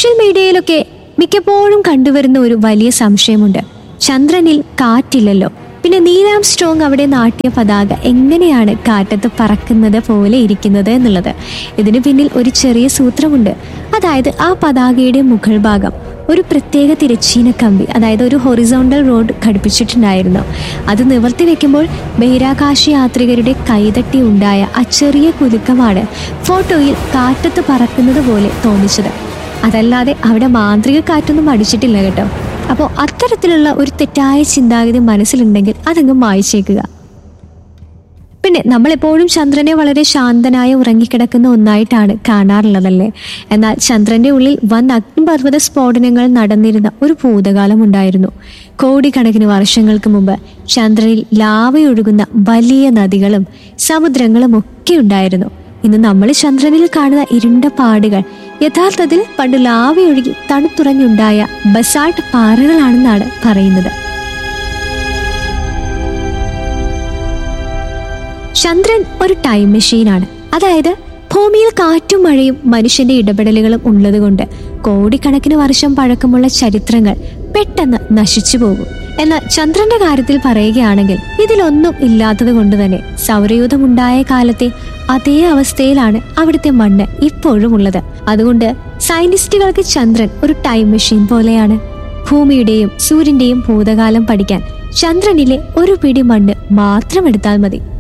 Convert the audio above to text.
social മീഡിയയിലൊക്കെ മിക്കപ്പോഴും കണ്ടുവരുന്ന ഒരു വലിയ സംശയമുണ്ട് ചന്ദ്രനിൽ കാറ്റില്ലല്ലോ പിന്നെ നീലാം സ്ട്രോങ് അവിടെ നാട്ടിയ പതാക എങ്ങനെയാണ് കാറ്റത്ത് പറക്കുന്നത് പോലെ ഇരിക്കുന്നത് എന്നുള്ളത് ഇതിനു പിന്നിൽ ഒരു ചെറിയ സൂത്രമുണ്ട് അതായത് ആ പതാകയുടെ മുകൾ ഭാഗം ഒരു പ്രത്യേക തിരച്ചീന കമ്പി അതായത് ഒരു ഹൊറിസോണ്ടൽ റോഡ് ഘടിപ്പിച്ചിട്ടുണ്ടായിരുന്നു അത് നിവർത്തി വെക്കുമ്പോൾ ബഹിരാകാശ യാത്രികരുടെ കൈതട്ടി ഉണ്ടായ ആ ചെറിയ കുലുക്കമാണ് ഫോട്ടോയിൽ കാറ്റത്ത് പറക്കുന്നത് പോലെ തോന്നിച്ചത് അതല്ലാതെ അവിടെ മാന്ത്രിക കാറ്റൊന്നും അടിച്ചിട്ടില്ല കേട്ടോ അപ്പോൾ അത്തരത്തിലുള്ള ഒരു തെറ്റായ ചിന്താഗതി മനസ്സിലുണ്ടെങ്കിൽ അതങ്ങ് മായ്ച്ചേക്കുക പിന്നെ നമ്മളെപ്പോഴും ചന്ദ്രനെ വളരെ ശാന്തനായി ഉറങ്ങിക്കിടക്കുന്ന ഒന്നായിട്ടാണ് കാണാറുള്ളതല്ലേ എന്നാൽ ചന്ദ്രന്റെ ഉള്ളിൽ വൻ അഗ്നിപർവ്വത സ്ഫോടനങ്ങൾ നടന്നിരുന്ന ഒരു ഭൂതകാലം ഉണ്ടായിരുന്നു കോടിക്കണക്കിന് വർഷങ്ങൾക്ക് മുമ്പ് ചന്ദ്രനിൽ ലാവയൊഴുകുന്ന വലിയ നദികളും സമുദ്രങ്ങളും ഒക്കെ ഉണ്ടായിരുന്നു ഇന്ന് നമ്മൾ ചന്ദ്രനിൽ കാണുന്ന ഇരുണ്ട പാടുകൾ യഥാർത്ഥത്തിൽ പണ്ട് ലാവയൊഴുകി തണുത്തുറഞ്ഞുണ്ടായ ബസാൾട്ട് പാറകളാണെന്നാണ് പറയുന്നത് ചന്ദ്രൻ ഒരു ടൈം മെഷീനാണ് അതായത് ഭൂമിയിൽ കാറ്റും മഴയും മനുഷ്യന്റെ ഇടപെടലുകളും ഉള്ളതുകൊണ്ട് കോടിക്കണക്കിന് വർഷം പഴക്കമുള്ള ചരിത്രങ്ങൾ പെട്ടെന്ന് നശിച്ചു പോകും എന്നാൽ ചന്ദ്രന്റെ കാര്യത്തിൽ പറയുകയാണെങ്കിൽ ഇതിലൊന്നും ഇല്ലാത്തത് കൊണ്ട് തന്നെ സൗരയൂഥമുണ്ടായ കാലത്തെ അതേ അവസ്ഥയിലാണ് അവിടുത്തെ മണ്ണ് ഇപ്പോഴും ഉള്ളത് അതുകൊണ്ട് സയന്റിസ്റ്റുകൾക്ക് ചന്ദ്രൻ ഒരു ടൈം മെഷീൻ പോലെയാണ് ഭൂമിയുടെയും സൂര്യന്റെയും ഭൂതകാലം പഠിക്കാൻ ചന്ദ്രനിലെ ഒരു പിടി മണ്ണ് മാത്രം എടുത്താൽ മതി